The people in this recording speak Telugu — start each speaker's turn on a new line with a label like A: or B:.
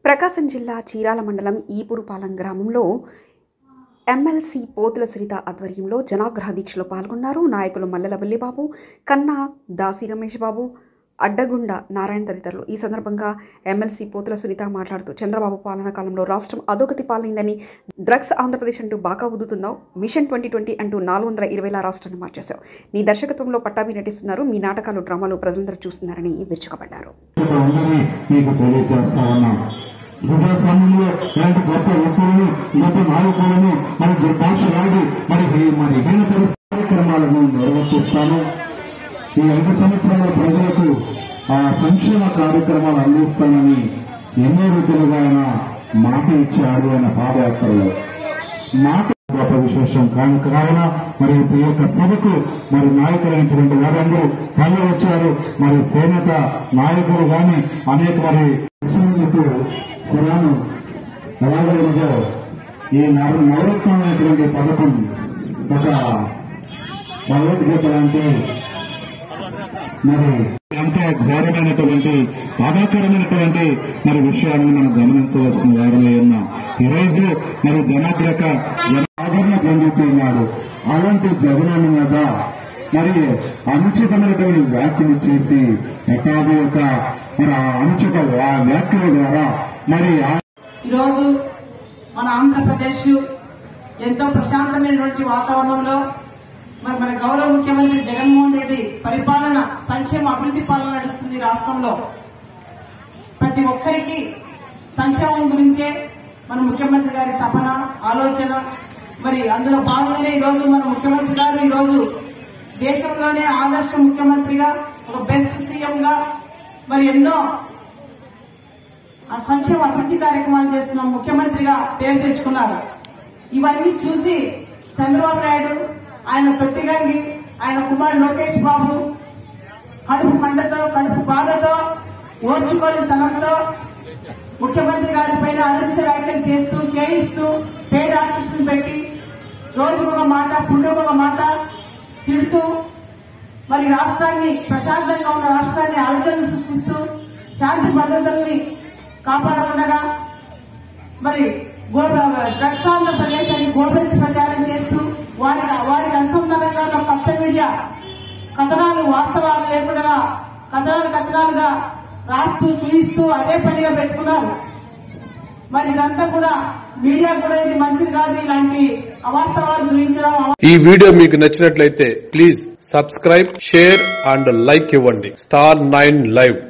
A: ప్రకాశం జిల్లా చీరాల మండలం ఈపురుపాలెం గ్రామంలో ఎమ్మెల్సీ పోతుల సునీత ఆధ్వర్యంలో జనాగ్రహ దీక్షలో పాల్గొన్నారు నాయకులు మల్లెల బల్లిబాబు కన్నా దాసి రమేష్ బాబు అడ్డగుండ నారాయణ తదితరులు ఈ సందర్భంగా ఎమ్మెల్సీ పోతుల సునీత మాట్లాడుతూ చంద్రబాబు పాలన కాలంలో రాష్ట్రం అధోగతి పాలైందని డ్రగ్స్ ఆంధ్రప్రదేశ్ అంటూ బాగా ఊదుతున్నావు మిషన్ ట్వంటీ ట్వంటీ అంటూ నాలుగు వందల ఇరవైలా రాష్ట్రాన్ని మార్చేశావు నీ దర్శకత్వంలో పట్టాభి నటిస్తున్నారు మీ నాటకాలు డ్రామాలు ప్రజలందరూ చూస్తున్నారని విరుచుకపడ్డారు
B: ఇక్కడ ఉందని మీకు తెలియజేస్తా ఉన్నాం ప్రజాస్వామ్యంలో ఇలాంటి గొప్ప వ్యక్తులను గొప్ప నాయకులను మరి దుర్భాషలాడి మరి ఈ- మరి హీన పరిస్థితి కార్యక్రమాలను నిర్వర్తిస్తాను ఈ ఐదు సంవత్సరాల ప్రజలకు ఆ సంక్షేమ కార్యక్రమాలు అందిస్తానని ఎన్నో రీతిలుగా ఆయన మాట ఇచ్చాడు ఆయన పాదయాత్రలో మాట గొప్ప విశేషం కాను కావున మరి ఈ యొక్క సభకు మరి నాయకులైనటువంటి వారందరూ తరలి వచ్చారు మరి సేనేత నాయకులు గాని అనేక మరి ముస్లింలకు ఖురాను ఎలాగైనదో ఈ నవ నవరత్నమైనటువంటి పథకం ఒక భగవద్గీత లాంటి మరి ఎంతో ఘోరమైనటువంటి బాధాకరమైనటువంటి మరి విషయాలను మనం గమనించవలసిన వారమై ఉన్నాం ఈ రోజు మరి జనాగ్రక జన ఆదరణ పొందుతున్నాడు అలాంటి జగనాన్ని మీద మరి అనుచితమైనటువంటి వ్యాఖ్యలు చేసి ఎకాది యొక్క మరి ఆ అనుచిత వ్యా- వ్యాఖ్యల ద్వారా మరి ఆ
C: ఈరోజు మన ఆంధ్రప్రదేశ్ ఎంతో ప్రశాంతమైనటువంటి వాతావరణంలో మరి మన గౌరవ ముఖ్యమంత్రి జగన్మోహన్ రెడ్డి పరిపాలన సంక్షేమ అభివృద్ధి పాలన నడుస్తుంది రాష్ట్రంలో ప్రతి ఒక్కరికి సంక్షేమం గురించే మన ముఖ్యమంత్రి గారి తపన ఆలోచన మరి అందులో భాగంగానే ఈరోజు మన ముఖ్యమంత్రి గారు ఈరోజు దేశంలోనే ఆదర్శ ముఖ్యమంత్రిగా ఒక బెస్ట్ సీఎం గా మరి ఎన్నో ఆ సంక్షేమ అభివృద్ధి కార్యక్రమాలు చేస్తున్న ముఖ్యమంత్రిగా పేరు తెచ్చుకున్నారు ఇవన్నీ చూసి చంద్రబాబు నాయుడు ఆయన తొట్టిగంగి ఆయన కుమారుడు లోకేష్ బాబు కడుపు మంటతో కడుపు బాధతో ఓర్చుకోని తనంతో ముఖ్యమంత్రి గారి పైన అనుచిత వ్యాఖ్యలు చేస్తూ చేయిస్తూ పేద ఆర్టిస్టులు పెట్టి రోజుకొక మాట పుండుకొక మాట తిడుతూ మరి రాష్ట్రాన్ని ప్రశాంతంగా ఉన్న రాష్ట్రాన్ని ఆలోచనలు సృష్టిస్తూ శాంతి భద్రతల్ని కాపాడకుండా మరి గో డ్రగ్స్ ఆంధ్రప్రదేశ్ అని గోబెల్స్ ప్రచారం చేస్తూ వారికి వారికి అనుసంధానంగా ఉన్న పచ్చ మీడియా కథనాలు వాస్తవాలు లేకుండా కథనాలు కథనాలుగా రాస్తూ చూయిస్తూ అదే పనిగా పెట్టుకున్నారు మరి ఇదంతా కూడా మీడియా కూడా ఇది మంచిది కాదు ఇలాంటి అవాస్తవాలు చూపించడం
D: ఈ వీడియో మీకు నచ్చినట్లయితే please subscribe share and like ఇవ్వండి స్టార్ నైన్ లైవ్